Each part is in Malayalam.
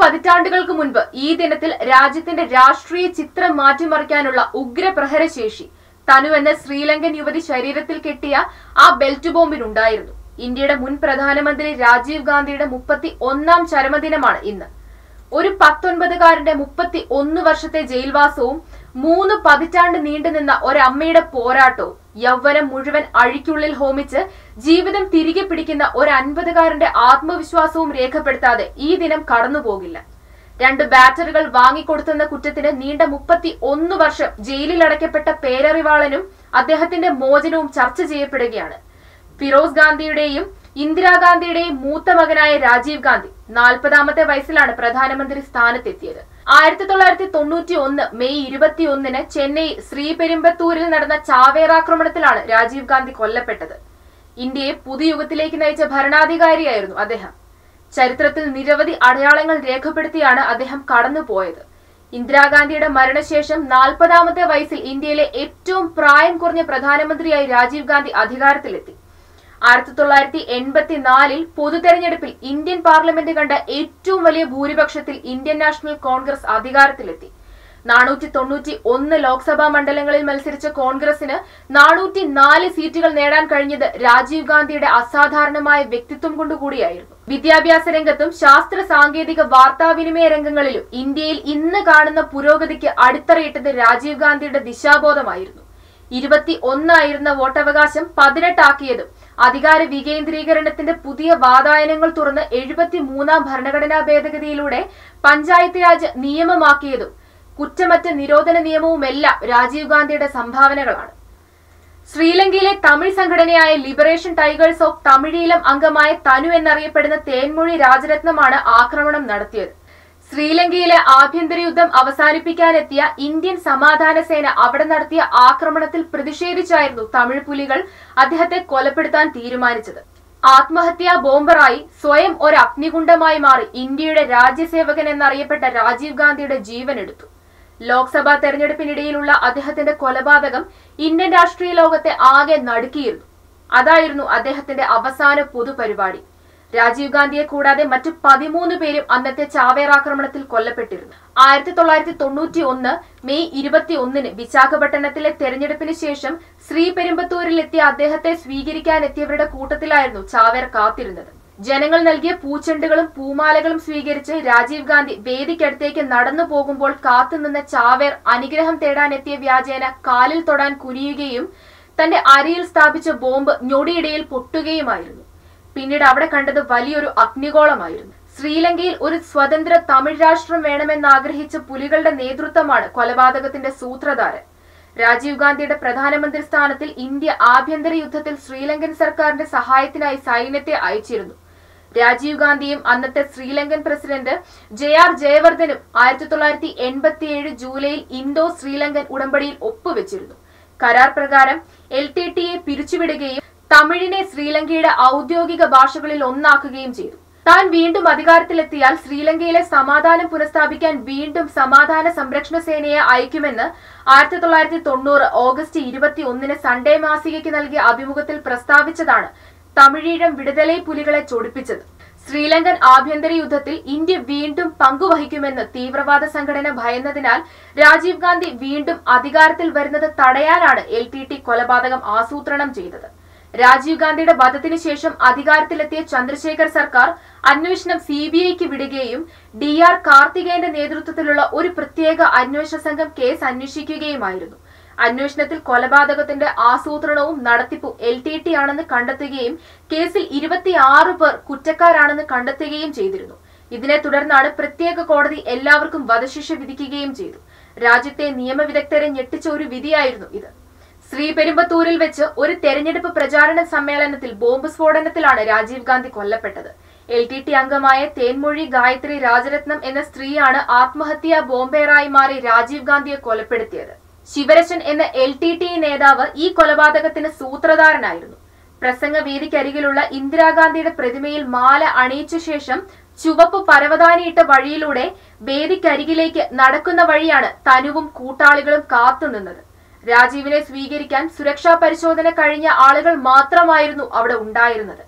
പതിറ്റാണ്ടുകൾക്ക് മുൻപ് ഈ ദിനത്തിൽ രാജ്യത്തിന്റെ രാഷ്ട്രീയ ചിത്രം മാറ്റിമറിക്കാനുള്ള ഉഗ്രപ്രഹരശേഷി തനു എന്ന ശ്രീലങ്കൻ യുവതി ശരീരത്തിൽ കെട്ടിയ ആ ബെൽറ്റ് ബോംബിനുണ്ടായിരുന്നു ഇന്ത്യയുടെ മുൻ പ്രധാനമന്ത്രി രാജീവ് ഗാന്ധിയുടെ മുപ്പത്തി ഒന്നാം ചരമദിനമാണ് ഇന്ന് ഒരു പത്തൊൻപതുകാരന്റെ മുപ്പത്തി ഒന്ന് വർഷത്തെ ജയിൽവാസവും മൂന്ന് പതിറ്റാണ്ട് നീണ്ടുനിന്ന ഒരമ്മയുടെ പോരാട്ടവും യൗവനം മുഴുവൻ അഴിക്കുള്ളിൽ ഹോമിച്ച് ജീവിതം തിരികെ പിടിക്കുന്ന ഒരു അൻപതുകാരന്റെ ആത്മവിശ്വാസവും രേഖപ്പെടുത്താതെ ഈ ദിനം കടന്നുപോകില്ല രണ്ട് ബാറ്ററികൾ വാങ്ങിക്കൊടുത്തെന്ന കുറ്റത്തിന് നീണ്ട മുപ്പത്തി ഒന്ന് വർഷം ജയിലിൽ അടയ്ക്കപ്പെട്ട പേരറിവാളനും അദ്ദേഹത്തിന്റെ മോചനവും ചർച്ച ചെയ്യപ്പെടുകയാണ് ഫിറോസ് ഗാന്ധിയുടെയും ഇന്ദിരാഗാന്ധിയുടെയും മൂത്ത മകനായ രാജീവ് ഗാന്ധി നാൽപ്പതാമത്തെ വയസ്സിലാണ് പ്രധാനമന്ത്രി സ്ഥാനത്തെത്തിയത് ആയിരത്തി തൊള്ളായിരത്തി തൊണ്ണൂറ്റി ഒന്ന് മെയ് ഇരുപത്തി ഒന്നിന് ചെന്നൈ ശ്രീപെരുമ്പത്തൂരിൽ നടന്ന ചാവേറാക്രമണത്തിലാണ് രാജീവ് ഗാന്ധി കൊല്ലപ്പെട്ടത് ഇന്ത്യയെ പുതുയുഗത്തിലേക്ക് നയിച്ച ഭരണാധികാരിയായിരുന്നു അദ്ദേഹം ചരിത്രത്തിൽ നിരവധി അടയാളങ്ങൾ രേഖപ്പെടുത്തിയാണ് അദ്ദേഹം കടന്നുപോയത് ഇന്ദിരാഗാന്ധിയുടെ മരണശേഷം നാൽപ്പതാമത്തെ വയസ്സിൽ ഇന്ത്യയിലെ ഏറ്റവും പ്രായം കുറഞ്ഞ പ്രധാനമന്ത്രിയായി രാജീവ് ഗാന്ധി അധികാരത്തിലെത്തി ആയിരത്തി തൊള്ളായിരത്തി എൺപത്തിനാലിൽ പൊതുതെരഞ്ഞെടുപ്പിൽ ഇന്ത്യൻ പാർലമെന്റ് കണ്ട ഏറ്റവും വലിയ ഭൂരിപക്ഷത്തിൽ ഇന്ത്യൻ നാഷണൽ കോൺഗ്രസ് അധികാരത്തിലെത്തി നാനൂറ്റി തൊണ്ണൂറ്റി ഒന്ന് ലോക്സഭാ മണ്ഡലങ്ങളിൽ മത്സരിച്ച കോൺഗ്രസിന് നാനൂറ്റി നാല് സീറ്റുകൾ നേടാൻ കഴിഞ്ഞത് രാജീവ് ഗാന്ധിയുടെ അസാധാരണമായ വ്യക്തിത്വം കൊണ്ടുകൂടിയായിരുന്നു വിദ്യാഭ്യാസ രംഗത്തും ശാസ്ത്ര സാങ്കേതിക വാർത്താവിനിമയ രംഗങ്ങളിലും ഇന്ത്യയിൽ ഇന്ന് കാണുന്ന പുരോഗതിക്ക് അടിത്തറയിട്ടത് രാജീവ് ഗാന്ധിയുടെ ദിശാബോധമായിരുന്നു ഇരുപത്തി ഒന്നായിരുന്ന വോട്ടവകാശം പതിനെട്ടാക്കിയതും അധികാര വികേന്ദ്രീകരണത്തിന്റെ പുതിയ വാതായനങ്ങൾ തുറന്ന് എഴുപത്തി മൂന്നാം ഭരണഘടനാ ഭേദഗതിയിലൂടെ പഞ്ചായത്ത് രാജ് നിയമമാക്കിയതും കുറ്റമറ്റ നിരോധന നിയമവുമെല്ലാം രാജീവ് ഗാന്ധിയുടെ സംഭാവനകളാണ് ശ്രീലങ്കയിലെ തമിഴ് സംഘടനയായ ലിബറേഷൻ ടൈഗേഴ്സ് ഓഫ് തമിഴീലം അംഗമായ തനു എന്നറിയപ്പെടുന്ന തേൻമൊഴി രാജരത്നമാണ് ആക്രമണം നടത്തിയത് ശ്രീലങ്കയിലെ ആഭ്യന്തര യുദ്ധം അവസാനിപ്പിക്കാനെത്തിയ ഇന്ത്യൻ സമാധാന സേന അവിടെ നടത്തിയ ആക്രമണത്തിൽ പ്രതിഷേധിച്ചായിരുന്നു തമിഴ് പുലികൾ അദ്ദേഹത്തെ കൊലപ്പെടുത്താൻ തീരുമാനിച്ചത് ആത്മഹത്യാ ബോംബറായി സ്വയം ഒരു അഗ്നികുണ്ഡമായി മാറി ഇന്ത്യയുടെ രാജ്യസേവകൻ എന്നറിയപ്പെട്ട രാജീവ് ഗാന്ധിയുടെ ജീവൻ എടുത്തു ലോക്സഭാ തെരഞ്ഞെടുപ്പിനിടയിലുള്ള അദ്ദേഹത്തിന്റെ കൊലപാതകം ഇന്ത്യൻ രാഷ്ട്രീയ ലോകത്തെ ആകെ നടുക്കിയിരുന്നു അതായിരുന്നു അദ്ദേഹത്തിന്റെ അവസാന പൊതുപരിപാടി രാജീവ് ഗാന്ധിയെ കൂടാതെ മറ്റു പതിമൂന്ന് പേരും അന്നത്തെ ചാവേറാക്രമണത്തിൽ കൊല്ലപ്പെട്ടിരുന്നു ആയിരത്തി തൊള്ളായിരത്തി തൊണ്ണൂറ്റി ഒന്ന് മെയ് ഇരുപത്തി ഒന്നിന് വിശാഖപട്ടണത്തിലെ തെരഞ്ഞെടുപ്പിന് ശേഷം ശ്രീപെരുമ്പത്തൂരിൽ എത്തിയ അദ്ദേഹത്തെ സ്വീകരിക്കാനെത്തിയവരുടെ കൂട്ടത്തിലായിരുന്നു ചാവേർ കാത്തിരുന്നത് ജനങ്ങൾ നൽകിയ പൂച്ചെണ്ടുകളും പൂമാലകളും സ്വീകരിച്ച് രാജീവ് ഗാന്ധി വേദിക്കടുത്തേക്ക് നടന്നു പോകുമ്പോൾ കാത്തുനിന്ന ചാവേർ അനുഗ്രഹം തേടാനെത്തിയ വ്യാജേന കാലിൽ തൊടാൻ കുനിയുകയും തന്റെ അരിയിൽ സ്ഥാപിച്ച ബോംബ് ഞൊടിയിടയിൽ പൊട്ടുകയുമായിരുന്നു പിന്നീട് അവിടെ കണ്ടത് വലിയൊരു അഗ്നിഗോളമായിരുന്നു ശ്രീലങ്കയിൽ ഒരു സ്വതന്ത്ര തമിഴ് രാഷ്ട്രം വേണമെന്ന് ആഗ്രഹിച്ച പുലികളുടെ നേതൃത്വമാണ് കൊലപാതകത്തിന്റെ സൂത്രധാരൻ രാജീവ് ഗാന്ധിയുടെ പ്രധാനമന്ത്രി സ്ഥാനത്തിൽ ഇന്ത്യ ആഭ്യന്തര യുദ്ധത്തിൽ ശ്രീലങ്കൻ സർക്കാരിന്റെ സഹായത്തിനായി സൈന്യത്തെ അയച്ചിരുന്നു രാജീവ് ഗാന്ധിയും അന്നത്തെ ശ്രീലങ്കൻ പ്രസിഡന്റ് ജെ ആർ ജയവർദ്ധനും ആയിരത്തി തൊള്ളായിരത്തി എൺപത്തിയേഴ് ജൂലൈയിൽ ഇന്തോ ശ്രീലങ്കൻ ഉടമ്പടിയിൽ ഒപ്പുവെച്ചിരുന്നു കരാർ പ്രകാരം എൽ ടി ടിയെ പിരിച്ചുവിടുകയും തമിഴിനെ ശ്രീലങ്കയുടെ ഔദ്യോഗിക ഭാഷകളിൽ ഒന്നാക്കുകയും ചെയ്തു താൻ വീണ്ടും അധികാരത്തിലെത്തിയാൽ ശ്രീലങ്കയിലെ സമാധാനം പുനഃസ്ഥാപിക്കാൻ വീണ്ടും സമാധാന സംരക്ഷണ സേനയെ അയക്കുമെന്ന് ആയിരത്തി തൊള്ളായിരത്തി തൊണ്ണൂറ് ഓഗസ്റ്റ് ഇരുപത്തി ഒന്നിന് സൺഡേ മാസികയ്ക്ക് നൽകിയ അഭിമുഖത്തിൽ പ്രസ്താവിച്ചതാണ് തമിഴീഴം വിടുതലൈ പുലികളെ ചൊടിപ്പിച്ചത് ശ്രീലങ്കൻ ആഭ്യന്തര യുദ്ധത്തിൽ ഇന്ത്യ വീണ്ടും പങ്കുവഹിക്കുമെന്ന് തീവ്രവാദ സംഘടന ഭയന്നതിനാൽ രാജീവ് ഗാന്ധി വീണ്ടും അധികാരത്തിൽ വരുന്നത് തടയാനാണ് എൽ ടി ടി കൊലപാതകം ആസൂത്രണം ചെയ്തത് രാജീവ് ഗാന്ധിയുടെ വധത്തിന് ശേഷം അധികാരത്തിലെത്തിയ ചന്ദ്രശേഖർ സർക്കാർ അന്വേഷണം സി ബി ഐക്ക് വിടുകയും ഡി ആർ കാർത്തികേയന്റെ നേതൃത്വത്തിലുള്ള ഒരു പ്രത്യേക അന്വേഷണ സംഘം കേസ് അന്വേഷിക്കുകയുമായിരുന്നു അന്വേഷണത്തിൽ കൊലപാതകത്തിന്റെ ആസൂത്രണവും നടത്തിപ്പും എൽ ടി ടി ആണെന്ന് കണ്ടെത്തുകയും കേസിൽ ഇരുപത്തിയാറ് പേർ കുറ്റക്കാരാണെന്ന് കണ്ടെത്തുകയും ചെയ്തിരുന്നു ഇതിനെ തുടർന്നാണ് പ്രത്യേക കോടതി എല്ലാവർക്കും വധശിക്ഷ വിധിക്കുകയും ചെയ്തു രാജ്യത്തെ നിയമവിദഗ്ധരെ ഞെട്ടിച്ച ഒരു വിധിയായിരുന്നു ഇത് ശ്രീപെരുമ്പത്തൂരിൽ വെച്ച് ഒരു തെരഞ്ഞെടുപ്പ് പ്രചാരണ സമ്മേളനത്തിൽ ബോംബ് സ്ഫോടനത്തിലാണ് രാജീവ് ഗാന്ധി കൊല്ലപ്പെട്ടത് എൽ ടി ടി അംഗമായ തേൻമൊഴി ഗായത്രി രാജരത്നം എന്ന സ്ത്രീയാണ് ആത്മഹത്യാ ബോംബേറായി മാറി രാജീവ് ഗാന്ധിയെ കൊലപ്പെടുത്തിയത് ശിവരശൻ എന്ന എൽ ടി ടി നേതാവ് ഈ കൊലപാതകത്തിന് സൂത്രധാരനായിരുന്നു പ്രസംഗവേദിക്കരികിലുള്ള ഇന്ദിരാഗാന്ധിയുടെ പ്രതിമയിൽ മാല അണിയിച്ച ശേഷം ചുവപ്പ് പരവതാനിയിട്ട വഴിയിലൂടെ വേദിക്കരികിലേക്ക് നടക്കുന്ന വഴിയാണ് തനുവും കൂട്ടാളികളും കാത്തുനിന്നത് രാജീവിനെ സ്വീകരിക്കാൻ സുരക്ഷാ പരിശോധന കഴിഞ്ഞ ആളുകൾ മാത്രമായിരുന്നു അവിടെ ഉണ്ടായിരുന്നത്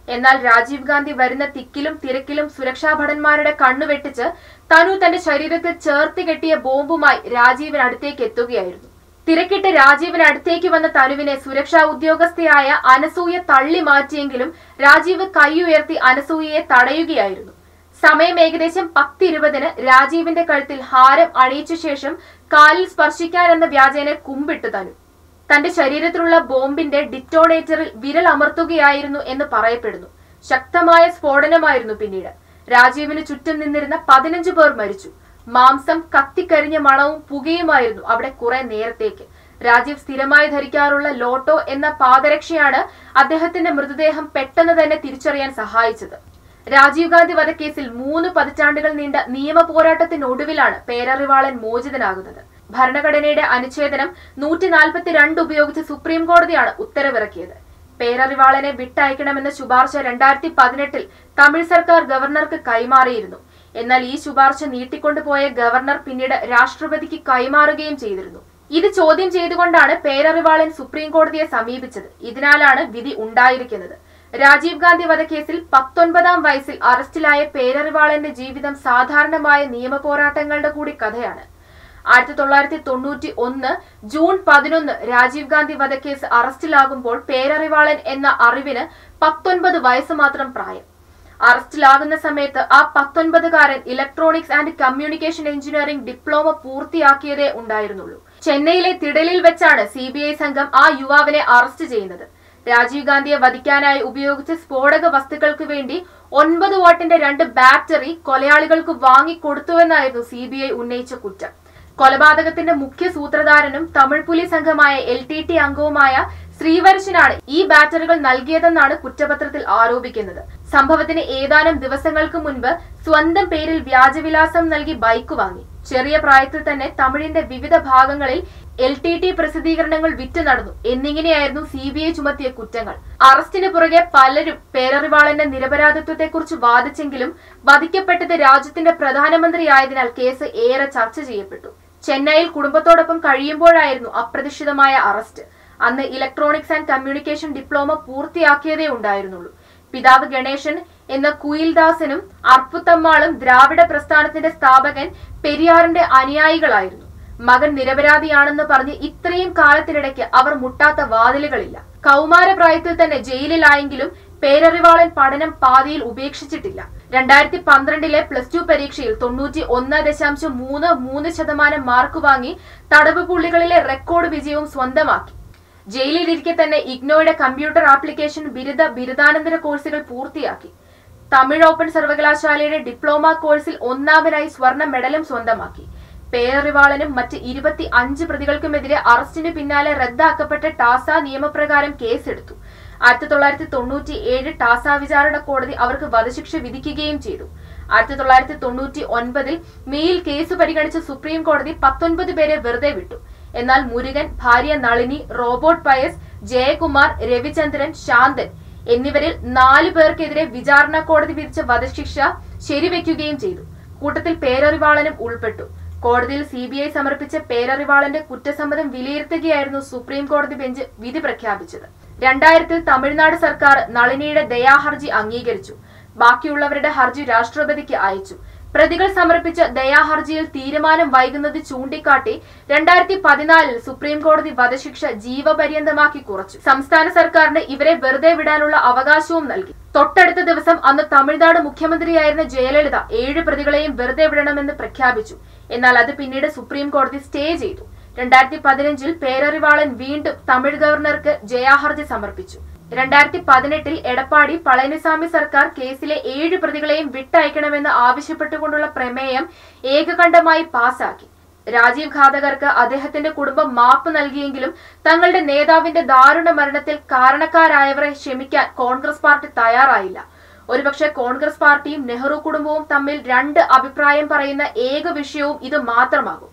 എന്നാൽ രാജീവ് ഗാന്ധി വരുന്ന തിക്കിലും തിരക്കിലും സുരക്ഷാ ഭടന്മാരുടെ കണ്ണു വെട്ടിച്ച് തനു തന്റെ ശരീരത്തിൽ ചേർത്ത് കെട്ടിയ ബോംബുമായി രാജീവിന് അടുത്തേക്ക് എത്തുകയായിരുന്നു തിരക്കിട്ട് രാജീവിന് അടുത്തേക്ക് വന്ന തനുവിനെ സുരക്ഷാ ഉദ്യോഗസ്ഥയായ അനസൂയ തള്ളി മാറ്റിയെങ്കിലും രാജീവ് കൈയുയർത്തി അനസൂയയെ തടയുകയായിരുന്നു സമയം ഏകദേശം പത്തിരുപതിന് രാജീവിന്റെ കഴുത്തിൽ ഹാരം അണിയിച്ച ശേഷം കാലിൽ സ്പർശിക്കാൻ എന്ന വ്യാജേന കുമ്പിട്ടു തനു തന്റെ ശരീരത്തിലുള്ള ബോംബിന്റെ ഡിറ്റോണേറ്ററിൽ വിരൽ അമർത്തുകയായിരുന്നു എന്ന് പറയപ്പെടുന്നു ശക്തമായ സ്ഫോടനമായിരുന്നു പിന്നീട് രാജീവിന് ചുറ്റും നിന്നിരുന്ന പതിനഞ്ചു പേർ മരിച്ചു മാംസം കത്തിക്കരിഞ്ഞ മണവും പുകയുമായിരുന്നു അവിടെ കുറെ നേരത്തേക്ക് രാജീവ് സ്ഥിരമായി ധരിക്കാറുള്ള ലോട്ടോ എന്ന പാദരക്ഷയാണ് അദ്ദേഹത്തിന്റെ മൃതദേഹം പെട്ടെന്ന് തന്നെ തിരിച്ചറിയാൻ സഹായിച്ചത് രാജീവ് ഗാന്ധി വധക്കേസിൽ മൂന്ന് പതിറ്റാണ്ടുകൾ നീണ്ട നിയമ പോരാട്ടത്തിനൊടുവിലാണ് പേരറിവാളൻ മോചിതനാകുന്നത് ഭരണഘടനയുടെ അനുച്ഛേദനം നൂറ്റി നാൽപ്പത്തിരണ്ട് ഉപയോഗിച്ച് സുപ്രീം കോടതിയാണ് ഉത്തരവിറക്കിയത് പേരറിവാളനെ വിട്ടയക്കണമെന്ന ശുപാർശ രണ്ടായിരത്തി പതിനെട്ടിൽ തമിഴ് സർക്കാർ ഗവർണർക്ക് കൈമാറിയിരുന്നു എന്നാൽ ഈ ശുപാർശ നീട്ടിക്കൊണ്ടുപോയ ഗവർണർ പിന്നീട് രാഷ്ട്രപതിക്ക് കൈമാറുകയും ചെയ്തിരുന്നു ഇത് ചോദ്യം ചെയ്തുകൊണ്ടാണ് പേരറിവാളൻ സുപ്രീം കോടതിയെ സമീപിച്ചത് ഇതിനാലാണ് വിധി ഉണ്ടായിരിക്കുന്നത് രാജീവ് ഗാന്ധി വധക്കേസിൽ പത്തൊൻപതാം വയസ്സിൽ അറസ്റ്റിലായ പേരറിവാളന്റെ ജീവിതം സാധാരണമായ നിയമ പോരാട്ടങ്ങളുടെ കൂടി കഥയാണ് ആയിരത്തി തൊള്ളായിരത്തി തൊണ്ണൂറ്റി ഒന്ന് ജൂൺ പതിനൊന്ന് രാജീവ് ഗാന്ധി വധക്കേസ് അറസ്റ്റിലാകുമ്പോൾ പേരറിവാളൻ എന്ന അറിവിന് പത്തൊൻപത് വയസ്സ് മാത്രം പ്രായം അറസ്റ്റിലാകുന്ന സമയത്ത് ആ പത്തൊൻപതുകാരൻ electronics and communication engineering diploma പൂർത്തിയാക്കിയതേ ഉണ്ടായിരുന്നുള്ളൂ ചെന്നൈയിലെ തിടലിൽ വെച്ചാണ് സി സംഘം ആ യുവാവിനെ അറസ്റ്റ് ചെയ്യുന്നത് രാജീവ് ഗാന്ധിയെ വധിക്കാനായി ഉപയോഗിച്ച സ്ഫോടക വസ്തുക്കൾക്ക് വേണ്ടി ഒൻപത് വാട്ടിന്റെ രണ്ട് ബാറ്ററി കൊലയാളികൾക്ക് വാങ്ങിക്കൊടുത്തുവെന്നായിരുന്നു സി ബി ഐ ഉന്നയിച്ച കുറ്റം കൊലപാതകത്തിന്റെ മുഖ്യ സൂത്രധാരനും തമിഴ് പോലീസ് അംഗമായ എൽ ടി ടി അംഗവുമായ ശ്രീവരശനാണ് ഈ ബാറ്ററികൾ നൽകിയതെന്നാണ് കുറ്റപത്രത്തിൽ ആരോപിക്കുന്നത് സംഭവത്തിന് ഏതാനും ദിവസങ്ങൾക്ക് മുൻപ് സ്വന്തം പേരിൽ വ്യാജവിലാസം നൽകി ബൈക്ക് വാങ്ങി ചെറിയ പ്രായത്തിൽ തന്നെ തമിഴിന്റെ വിവിധ ഭാഗങ്ങളിൽ എൽ ടി ടി പ്രസിദ്ധീകരണങ്ങൾ വിറ്റു നടന്നു എന്നിങ്ങനെയായിരുന്നു സി ബി ഐ ചുമത്തിയ കുറ്റങ്ങൾ അറസ്റ്റിന് പുറകെ പലരും പേരറിവാളന്റെ നിരപരാധിത്വത്തെക്കുറിച്ച് വാദിച്ചെങ്കിലും വധിക്കപ്പെട്ടത് രാജ്യത്തിന്റെ പ്രധാനമന്ത്രിയായതിനാൽ കേസ് ഏറെ ചർച്ച ചെയ്യപ്പെട്ടു ചെന്നൈയിൽ കുടുംബത്തോടൊപ്പം കഴിയുമ്പോഴായിരുന്നു അപ്രതീക്ഷിതമായ അറസ്റ്റ് അന്ന് ഇലക്ട്രോണിക്സ് ആൻഡ് കമ്മ്യൂണിക്കേഷൻ ഡിപ്ലോമ പൂർത്തിയാക്കിയതേ ഉണ്ടായിരുന്നുള്ളൂ പിതാവ് ഗണേശൻ എന്ന കുയിൽദാസനും അർപ്പുത്തമ്മാളും ദ്രാവിഡ പ്രസ്ഥാനത്തിന്റെ സ്ഥാപകൻ പെരിയാറിന്റെ അനുയായികളായിരുന്നു മകൻ നിരപരാധിയാണെന്ന് പറഞ്ഞ് ഇത്രയും കാലത്തിനിടയ്ക്ക് അവർ മുട്ടാത്ത വാതിലുകളില്ല കൗമാരപ്രായത്തിൽ തന്നെ ജയിലിലായെങ്കിലും പേരറിവാളൻ പഠനം പാതിയിൽ ഉപേക്ഷിച്ചിട്ടില്ല രണ്ടായിരത്തി പന്ത്രണ്ടിലെ പ്ലസ് ടു പരീക്ഷയിൽ തൊണ്ണൂറ്റി ഒന്ന് ദശാംശം മൂന്ന് മൂന്ന് ശതമാനം മാർക്ക് വാങ്ങി തടവ് പുള്ളികളിലെ റെക്കോർഡ് വിജയവും സ്വന്തമാക്കി ജയിലിലിരിക്കെ തന്നെ ഇഗ്നോയുടെ കമ്പ്യൂട്ടർ ആപ്ലിക്കേഷൻ ബിരുദ ബിരുദാനന്തര കോഴ്സുകൾ പൂർത്തിയാക്കി തമിഴ് ഓപ്പൺ സർവകലാശാലയുടെ ഡിപ്ലോമ കോഴ്സിൽ ഒന്നാമനായി സ്വർണ്ണ മെഡലും സ്വന്തമാക്കി പേരറിവാളനും മറ്റ് ഇരുപത്തി അഞ്ച് പ്രതികൾക്കുമെതിരെ അറസ്റ്റിന് പിന്നാലെ റദ്ദാക്കപ്പെട്ട ടാസ നിയമപ്രകാരം കേസെടുത്തു ആയിരത്തി തൊള്ളായിരത്തി തൊണ്ണൂറ്റി ഏഴ് ടാസ വിചാരണ കോടതി അവർക്ക് വധശിക്ഷ വിധിക്കുകയും ചെയ്തു ആയിരത്തി തൊള്ളായിരത്തി തൊണ്ണൂറ്റി ഒൻപതിൽ മെയിൽ കേസ് പരിഗണിച്ച സുപ്രീം കോടതി പത്തൊൻപത് പേരെ വെറുതെ വിട്ടു എന്നാൽ മുരുകൻ ഭാര്യ നളിനി റോബോട്ട് പയസ് ജയകുമാർ രവിചന്ദ്രൻ ശാന്തൻ എന്നിവരിൽ നാലു പേർക്കെതിരെ വിചാരണ കോടതി വിധിച്ച വധശിക്ഷ ശരിവെക്കുകയും ചെയ്തു കൂട്ടത്തിൽ പേരറിവാളനും ഉൾപ്പെട്ടു കോടതിയിൽ സി ബി ഐ സമർപ്പിച്ച പേരറിവാളന്റെ കുറ്റസമ്മതം വിലയിരുത്തുകയായിരുന്നു സുപ്രീം കോടതി ബെഞ്ച് വിധി പ്രഖ്യാപിച്ചത് രണ്ടായിരത്തിൽ തമിഴ്നാട് സർക്കാർ നളിനിയുടെ ദയാഹർജി അംഗീകരിച്ചു ബാക്കിയുള്ളവരുടെ ഹർജി രാഷ്ട്രപതിക്ക് അയച്ചു പ്രതികൾ സമർപ്പിച്ച ദയാഹർജിയിൽ തീരുമാനം വൈകുന്നത് ചൂണ്ടിക്കാട്ടി രണ്ടായിരത്തി പതിനാലിൽ സുപ്രീം കോടതി വധശിക്ഷ ജീവപര്യന്തമാക്കി കുറച്ചു സംസ്ഥാന സർക്കാരിന് ഇവരെ വെറുതെ വിടാനുള്ള അവകാശവും നൽകി തൊട്ടടുത്ത ദിവസം അന്ന് തമിഴ്നാട് മുഖ്യമന്ത്രിയായിരുന്ന ജയലളിത ഏഴ് പ്രതികളെയും വെറുതെ വിടണമെന്ന് പ്രഖ്യാപിച്ചു എന്നാൽ അത് പിന്നീട് സുപ്രീം കോടതി സ്റ്റേ ചെയ്തു രണ്ടായിരത്തി പതിനഞ്ചിൽ പേരറിവാളൻ വീണ്ടും തമിഴ് ഗവർണർക്ക് ജയാഹർജി സമർപ്പിച്ചു രണ്ടായിരത്തി പതിനെട്ടിൽ എടപ്പാടി പളനിസ്വാമി സർക്കാർ കേസിലെ ഏഴ് പ്രതികളെയും വിട്ടയക്കണമെന്ന് ആവശ്യപ്പെട്ടുകൊണ്ടുള്ള പ്രമേയം ഏകകണ്ഠമായി പാസാക്കി രാജീവ് ഘാതകർക്ക് അദ്ദേഹത്തിന്റെ കുടുംബം മാപ്പ് നൽകിയെങ്കിലും തങ്ങളുടെ നേതാവിന്റെ ദാരുണ മരണത്തിൽ കാരണക്കാരായവരെ ക്ഷമിക്കാൻ കോൺഗ്രസ് പാർട്ടി തയ്യാറായില്ല ഒരുപക്ഷെ കോൺഗ്രസ് പാർട്ടിയും നെഹ്റു കുടുംബവും തമ്മിൽ രണ്ട് അഭിപ്രായം പറയുന്ന ഏക വിഷയവും ഇത് മാത്രമാകും